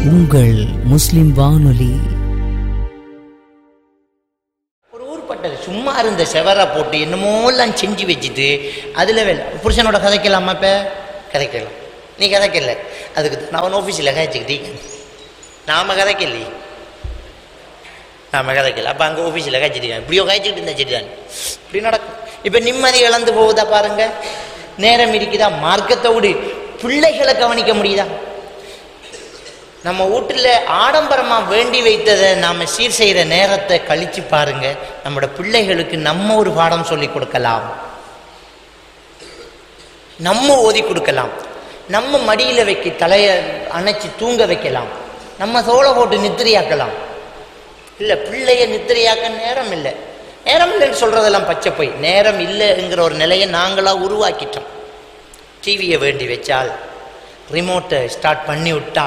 உங்கள் முஸ்லிம் வானொலி ஒரு ஊர்பட்டது சும்மா இருந்த செவரை போட்டு என்னமோலாம் செஞ்சு வச்சுட்டு அதில் வேலை புருஷனோட கதைக்கலாமா இப்போ கதைக்கலாம் நீ கதைக்கல அதுக்கு தான் அவன் ஆஃபீஸில் கதைச்சிக்கிட்டீங்க நாம கதைக்கலையே நாம கதைக்கல அப்போ அங்கே ஆஃபீஸில் கழிச்சிருக்காங்க இப்படியோ கழிச்சிட்டு இருந்தா சரி தான் இப்படி நடக்கும் இப்போ நிம்மதி இழந்து போகுதா பாருங்க நேரம் இருக்குதா மார்க்கத்தை விடு பிள்ளைகளை கவனிக்க முடியுதா நம்ம வீட்டில் ஆடம்பரமாக வேண்டி வைத்ததை நாம் சீர் செய்கிற நேரத்தை கழிச்சு பாருங்க நம்மளோட பிள்ளைகளுக்கு நம்ம ஒரு பாடம் சொல்லி கொடுக்கலாம் நம்ம ஓதி கொடுக்கலாம் நம்ம மடியில் வைக்க தலையை அணைச்சி தூங்க வைக்கலாம் நம்ம தோலை போட்டு நித்திரையாக்கலாம் இல்லை பிள்ளைய நித்திரையாக்க நேரம் இல்லை நேரம் இல்லைன்னு சொல்கிறதெல்லாம் பச்சை போய் நேரம் இல்லைங்கிற ஒரு நிலையை நாங்களாக உருவாக்கிட்டோம் டிவியை வேண்டி வச்சால் ரிமோட்டை ஸ்டார்ட் பண்ணி விட்டா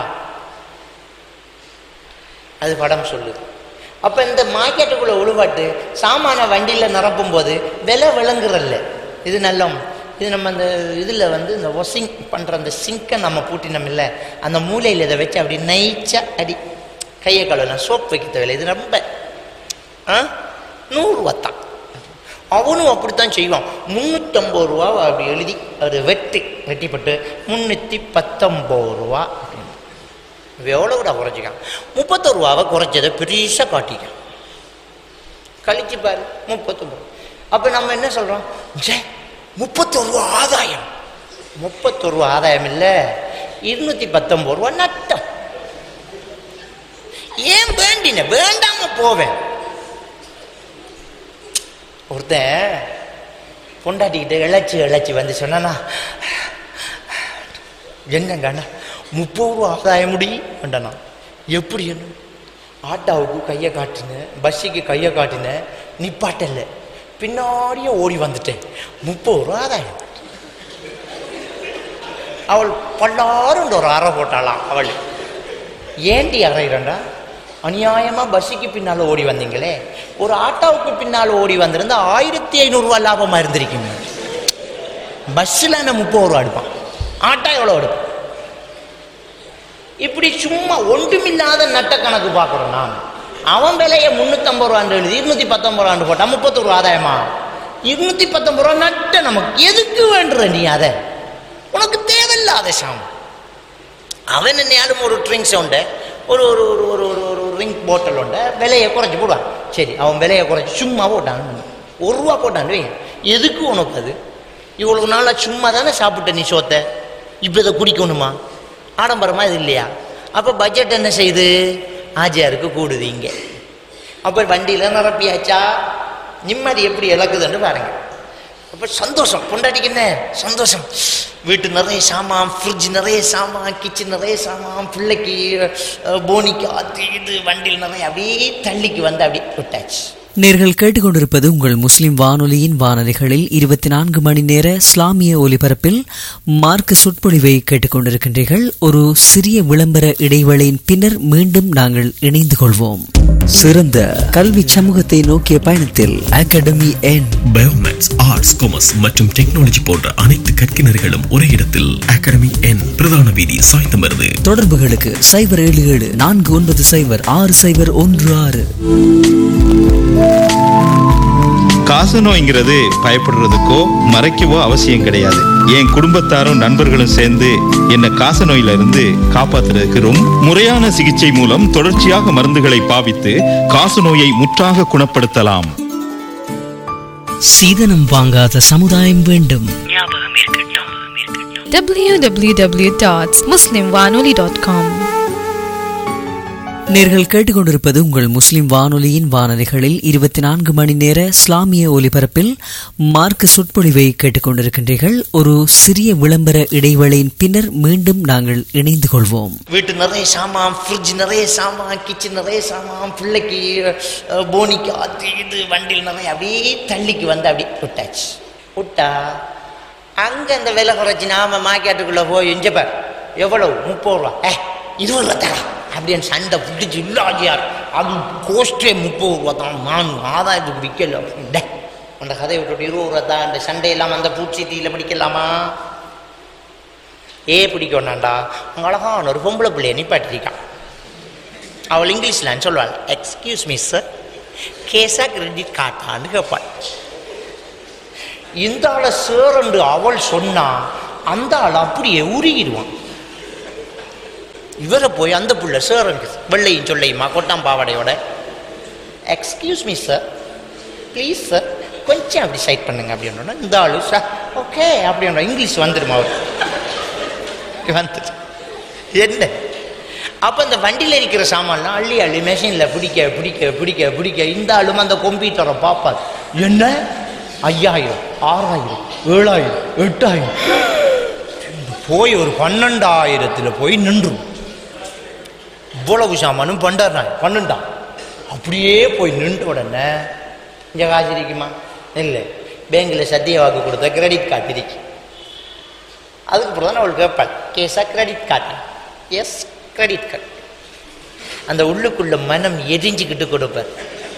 அது படம் சொல்லுது அப்போ இந்த மார்க்கெட்டுக்குள்ளே உழுவாட்டு சாமான வண்டியில் நிரப்பும் போது விலை விளங்குறல்ல இது நல்ல இது நம்ம அந்த இதில் வந்து இந்த ஒசிங் பண்ணுற அந்த சிங்கை நம்ம பூட்டினோம் இல்லை அந்த மூலையில் இதை வச்சு அப்படி நைச்சா அடி கையை கழுவலாம் சோப் வைக்க தேவையில்லை இது ரொம்ப ஆ நூறுரூவா தான் அவனும் அப்படித்தான் செய்வான் முந்நூற்றம்பது ரூபா அப்படி எழுதி ஒரு வெட்டி வெட்டிப்பட்டு முந்நூற்றி பத்தொம்பது ரூபா அப்படின்னு எவ்வளோ கூட குறைச்சிக்கான் முப்பத்தொரு ரூபாவை குறைச்சதை பெருசாக காட்டிக்கான் கழிச்சு பாரு முப்பத்தொம்பது அப்போ நம்ம என்ன சொல்கிறோம் ஜே முப்பத்தொரு ரூபா ஆதாயம் முப்பத்தொரு ரூபா ஆதாயம் இல்லை இருநூத்தி பத்தொம்பது ரூபா நட்டம் ஏன் வேண்டின வேண்டாம போவேன் ஒருத்தன் பொண்டாட்டிக்கிட்ட இழைச்சி இழைச்சி வந்து சொன்னானா என்னங்கண்ணா முப்பது ரூபா ஆதாயம் முடி வேண்டாண்ணா எப்படி என்ன ஆட்டாவுக்கு கையை காட்டினேன் பஸ்ஸுக்கு கையை காட்டினேன் நிப்பாட்டல பின்னாடியே ஓடி வந்துட்டேன் முப்பது ரூபா ஆதாயம் அவள் பல்லாரும் ஒரு அறை போட்டாளாம் அவள் ஏண்டி அறையிறண்டா அநியாயமாக பஸ்ஸுக்கு பின்னால் ஓடி வந்தீங்களே ஒரு ஆட்டோவுக்கு பின்னால் ஓடி வந்திருந்தா ஆயிரத்தி ஐநூறுரூவா லாபமாக இருந்திருக்கீங்க பஸ்ஸில் நான் முப்பது ரூபா எடுப்பான் ஆட்டோ எவ்வளோ எடுப்பான் இப்படி சும்மா ஒன்றுமில்லாத நட்ட கணக்கு பார்க்குறோம் நாம் அவன் விலையை முந்நூற்றம்பது ரூபான்னு எழுதி இருநூத்தி பத்தொம்பது ரூபான்னு போட்டால் முப்பத்தொரு ரூபா ஆதாயமா இருநூத்தி பத்தொம்பது ரூபா நட்ட நமக்கு எதுக்கு வேண்டுற நீ அதை உனக்கு தேவையில்லாத சாம் அவன் என்னையாலும் ஒரு ட்ரிங்க்ஸ் உண்டு ஒரு ஒரு ஒரு ஒரு ஒரு ஒரு ரிங் போட்டல் உண்டு விலையை குறைச்சி போடுவான் சரி அவன் விலையை குறைச்சி சும்மா போட்டான் ஒரு ரூபா போட்டான் வைங்க எதுக்கு உனக்கு அது இவ்வளவு நாளாக சும்மா தானே சாப்பிட்ட நீ சோத்தை இப்போ இதை குடிக்கணுமா ஆடம்பரமாக இது இல்லையா அப்போ பட்ஜெட் என்ன செய்யுது ஆஜியாருக்கு கூடுது இங்கே அப்போ வண்டியில் நிரப்பியாச்சா நிம்மதி எப்படி இழக்குதுன்னு பாருங்க அப்போ சந்தோஷம் பொண்டாட்டிக்கு என்ன சந்தோஷம் வீட்டு நிறைய சாமான் ஃப்ரிட்ஜ் நிறைய சாமான் கிச்சன் நிறைய சாமான் பிள்ளைக்கு அஹ், போனிக்கு அது இது வண்டியில் நிறைய அப்படியே தள்ளிக்கு வந்து அப்படியே விட்டாச்சு நேர்கள் கேட்டுக்கொண்டிருப்பது உங்கள் முஸ்லிம் வானொலியின் வானொலிகளில் இருபத்தி நான்கு மணி நேர இஸ்லாமிய ஒலிபரப்பில் மார்க்க சொற்பொழிவை கேட்டுக்கொண்டிருக்கின்றீர்கள் ஒரு சிறிய விளம்பர இடைவேளையின் பின்னர் மீண்டும் நாங்கள் இணைந்து கொள்வோம் சிறந்த கல்வி சமூகத்தை நோக்கிய பயணத்தில் அகாடமி என் பயோமேக்ஸ் ஆர்ட்ஸ் காமர்ஸ் மற்றும் டெக்னாலஜி போன்ற அனைத்து கற்கினர்களும் ஒரே இடத்தில் அகாடமி என் பிரதான வீதி சாய்ந்தமருது தொடர்புகளுக்கு சைபர் ஏழு ஏழு நான்கு ஒன்பது சைபர் ஆறு சைபர் ஒன்று ஆறு காசநோய்ங்கிறது பயப்படுறதுக்கோ மறைக்கவோ அவசியம் கிடையாது என் குடும்பத்தாரும் நண்பர்களும் சேர்ந்து என்னை காசநோயில இருந்து காப்பாத்துறதுக்கு ரொம்ப முறையான சிகிச்சை மூலம் தொடர்ச்சியாக மருந்துகளை பாவித்து காசநோயை முற்றாக குணப்படுத்தலாம் சீதனம் வாங்காத சமுதாயம் வேண்டும் www.muslimwanoli.com நேர்கள் கேட்டுக்கொண்டிருப்பது உங்கள் முஸ்லிம் வானொலியின் வானொலிகளில் இருபத்தி நான்கு மணி நேர இஸ்லாமிய ஒலிபரப்பில் மார்க்க சொற்பொழிவை கேட்டுக்கொண்டிருக்கின்றீர்கள் ஒரு சிறிய விளம்பர இடைவேளையின் பின்னர் மீண்டும் நாங்கள் இணைந்து கொள்வோம் வீட்டு நிறைய சாமான் ஃப்ரிட்ஜ் நிறைய சாமான் கிச்சன் நிறைய சாமான் பிள்ளைக்கு அஹ், போனிக்கு அது இது வண்டியில் நிறைய அப்படியே தள்ளிக்கு வந்து அப்படியே விட்டாச்சு விட்டா அங்கே அந்த விலை குறைச்சி நாம மார்க்கெட்டுக்குள்ளே போய் எஞ்சப்பார் எவ்வளவு முப்பது ரூபா ஏ இருபது ரூபா தரேன் அப்படின்னு சண்டை பிடிச்சி இல்லாஜியார் அது கோஸ்டே முப்பது ரூபா தான் நான் ஆதாயத்துக்கு விற்கல டே அந்த கதையை விட்டுட்டு இருபது ரூபா தான் அந்த சண்டையெல்லாம் அந்த பூச்சி தீயில பிடிக்கலாமா ஏ பிடிக்க வேண்டாண்டா அங்கே அழகான ஒரு பொம்பளை பிள்ளைய நிப்பாட்டிருக்கான் அவள் இங்கிலீஷ்லான்னு சொல்லுவாள் எக்ஸ்கியூஸ் மீ சார் கேஸா கிரெடிட் கார்டான்னு கேட்பாள் இந்த ஆளை சேரண்டு அவள் சொன்னா அந்த ஆள் அப்படியே உருகிடுவான் இவரை போய் அந்த புள்ள சேரண்டு வெள்ளையும் சொல்லையுமா கொட்டாம் பாவாடையோட excuse me sir please sir கொஞ்சம் அப்படி சைட் பண்ணுங்க அப்படின்னா இந்த ஆளு சார் ஓகே அப்படின்னா இங்கிலீஷ் வந்துடும் அவர் வந்துட்டு என்ன அப்போ இந்த வண்டியில் இருக்கிற சாமான்லாம் அள்ளி அள்ளி மெஷினில் பிடிக்க பிடிக்க பிடிக்க பிடிக்க இந்த ஆளும் அந்த கம்ப்யூட்டரை பார்ப்பார் என்ன ஐயாயிரம் ஆறாயிரம் ஏழாயிரம் எட்டாயிரம் போய் ஒரு பன்னெண்டாயிரத்தில் போய் நின்றும் இவ்வளவு சாமானும் பண்டார் பன்னெண்டாம் அப்படியே போய் நின்ற உடனே இங்கே காசு இருக்குமா இல்லை பேங்கில் சத்திய வாக்கு கொடுத்த கிரெடிட் கார்டு இருக்கு அதுக்கப்புறம் தான் அவள் கேட்பாள் கேஸா credit card yes credit card அந்த உள்ளுக்குள்ள மனம் எரிஞ்சுக்கிட்டு கொடுப்பார்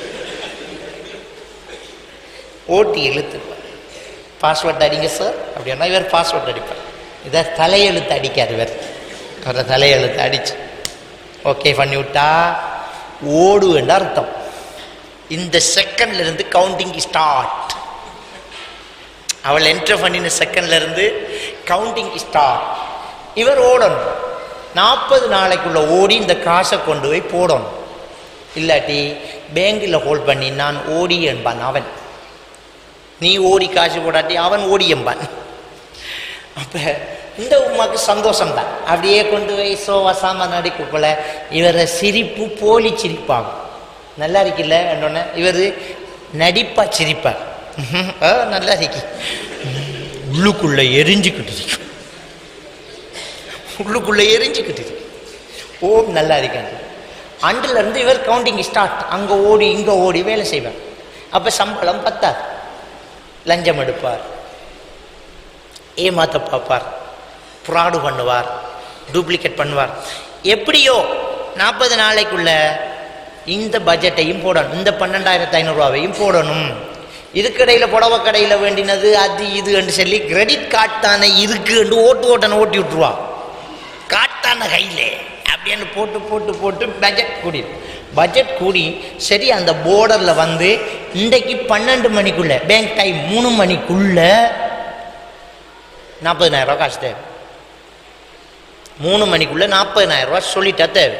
ஓட்டி இழுத்துப்பார் பாஸ்வேர்ட் அடிங்க சார் அப்படின்னா இவர் பாஸ்வேர்ட் அடிப்பார் இதை தலையெழுத்து அடிக்காது இவர் அவரை தலையெழுத்து அடிச்சு ஓகே பண்ணி விட்டா ஓடு என்ற அர்த்தம் இந்த செகண்ட்ல இருந்து கவுண்டிங் ஸ்டார்ட் அவள் என்டர் பண்ணின செகண்ட்ல இருந்து கவுண்டிங் ஸ்டார்ட் இவர் ஓடணும் நாற்பது நாளைக்குள்ள ஓடி இந்த காசை கொண்டு போய் போடணும் இல்லாட்டி பேங்கில் ஹோல்ட் பண்ணி நான் ஓடி என்பான் அவன் நீ ஓடி காசு போடாட்டி அவன் ஓடி என்பான் அப்போ இந்த உமாக்கு சந்தோஷம் தான் அப்படியே கொண்டு போய் சோவா சாமான் அடிக்கக்குள்ள இவரை சிரிப்பு போலி சிரிப்பாகும் நல்லா இருக்குல்ல என்னொன்னே இவர் நடிப்பா சிரிப்பார் ஆ, நல்லா இருக்கு உள்ளுக்குள்ள எரிஞ்சுக்கிட்டு இருக்கு உள்ளுக்குள்ள எரிஞ்சுக்கிட்டு இருக்கு ஓம் நல்லா இருக்காங்க அண்டுல இருந்து இவர் கவுண்டிங் ஸ்டார்ட் அங்க ஓடி இங்க ஓடி வேலை செய்வார் அப்ப சம்பளம் பத்தாது லஞ்சம் எடுப்பார் ஏமாத்த பார்ப்பார் ஃப்ராடு பண்ணுவார் டூப்ளிகேட் பண்ணுவார் எப்படியோ நாற்பது நாளைக்குள்ள இந்த பட்ஜெட்டையும் போடணும் இந்த பன்னெண்டாயிரத்து ஐநூறுரூவாவையும் போடணும் இதுக்கடையில் புடவை கடையில் வேண்டினது அது இதுன்னு சொல்லி கிரெடிட் கார்டு தானே இருக்குன்னு ஓட்டு ஓட்டனை ஓட்டி விட்டுருவா காட்டான கையில் அப்படின்னு போட்டு போட்டு போட்டு பட்ஜெட் கூடி பட்ஜெட் கூடி சரி அந்த போர்டரில் வந்து இன்றைக்கு பன்னெண்டு மணிக்குள்ள பேங்க் டைம் மூணு மணிக்குள்ள நாற்பதினாயிரம் ரூபா காசு தேவை மூணு மணிக்குள்ள நாற்பதினாயிரம் ரூபா சொல்லிட்டா தேவை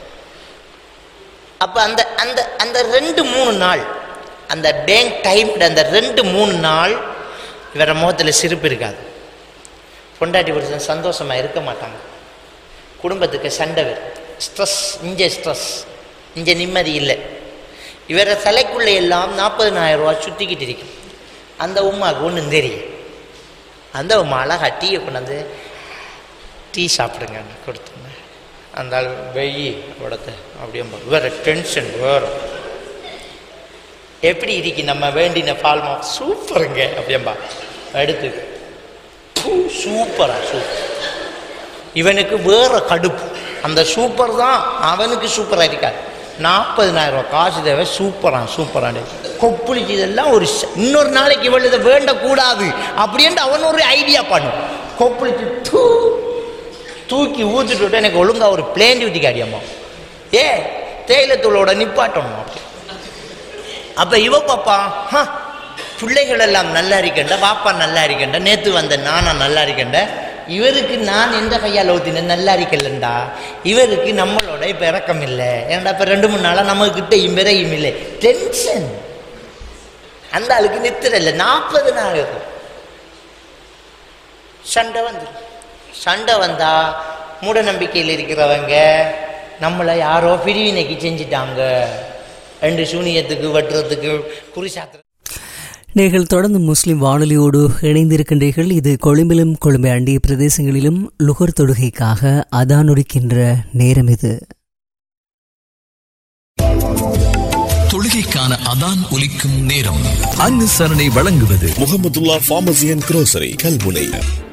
அப்போ அந்த அந்த அந்த ரெண்டு மூணு நாள் அந்த பேங்க் டைம் அந்த ரெண்டு மூணு நாள் இவர முகத்தில் சிரிப்பு இருக்காது பொண்டாட்டி புருஷன் சந்தோஷமா இருக்க மாட்டாங்க குடும்பத்துக்கு சண்டை வரும் ஸ்ட்ரெஸ் இங்கே ஸ்ட்ரெஸ் இங்கே நிம்மதி இல்லை இவர தலைக்குள்ள எல்லாம் நாற்பதினாயிரம் ரூபா சுற்றிக்கிட்டு இருக்கும் அந்த உமாவுக்கு ஒன்றும் தெரியும் அந்த உமா அழகா டீயை கொண்டாந்து டீ சாப்பிடுங்க கொடுத்துங்க அந்த ஆள் வெயி உடத்த அப்படியே வேற டென்ஷன் வேற எப்படி இருக்கு நம்ம வேண்டின பால்மா சூப்பருங்க அப்படியம்பா எடுத்து பூ, சூப்பரா சூப்பர் இவனுக்கு வேற கடுப்பு அந்த சூப்பர் தான் அவனுக்கு சூப்பராக இருக்காது நாற்பதினாயிரம் ரூபாய் காசு தேவை சூப்பரா சூப்பரான கொப்புளிச்சு இதெல்லாம் ஒரு ச- இன்னொரு நாளைக்கு இவள் இதை வேண்டக்கூடாது அப்படின்ட்டு அவன் ஒரு ஐடியா பண்ணும் கொப்புளிச்சு தூ தூக்கி ஊற்றிட்டு விட்டு எனக்கு ஒழுங்கா ஒரு பிளேன் டியூட்டி காடியம்மா ஏ தேயிலத்தூளோட நிப்பாட்டணும் அப்படி அப்ப இவ பாப்பா "ஹ, பிள்ளைகள் எல்லாம் நல்லா இருக்கண்ட பாப்பா நல்லா இருக்கண்ட நேத்து வந்த நானா நல்லா இருக்கண்ட இவருக்கு நான் எந்த கையால் ஊத்தினேன் நல்லா இருக்கலண்டா இவருக்கு நம்மளோட இப்ப இறக்கம் இல்லை ஏன்டா இப்ப ரெண்டு மூணு நாளா நம்ம கிட்ட இம்பிறையும் இல்லை டென்ஷன் அந்த ஆளுக்கு நித்திர இல்லை நாற்பது நாள் சண்டை வந்துடும் சண்டை வந்தா மூட நம்பிக்கையில் இருக்கிறவங்க நம்மளை யாரோ பிரிவினைக்கு செஞ்சிட்டாங்க ரெண்டு சூனியத்துக்கு வெட்டுறதுக்கு குறி சாத்துறது நீங்கள் தொடர்ந்து முஸ்லிம் வானொலியோடு இணைந்திருக்கின்றீர்கள் இது கொழும்பிலும் கொழும்பை அண்டிய பிரதேசங்களிலும் லுகர் தொடுகைக்காக அதானொடுக்கின்ற நேரம் இது தொழுகைக்கான அதான் ஒலிக்கும் நேரம் அனுசரணை வழங்குவது Mohamedulla pharmacy and grocery Kalmunai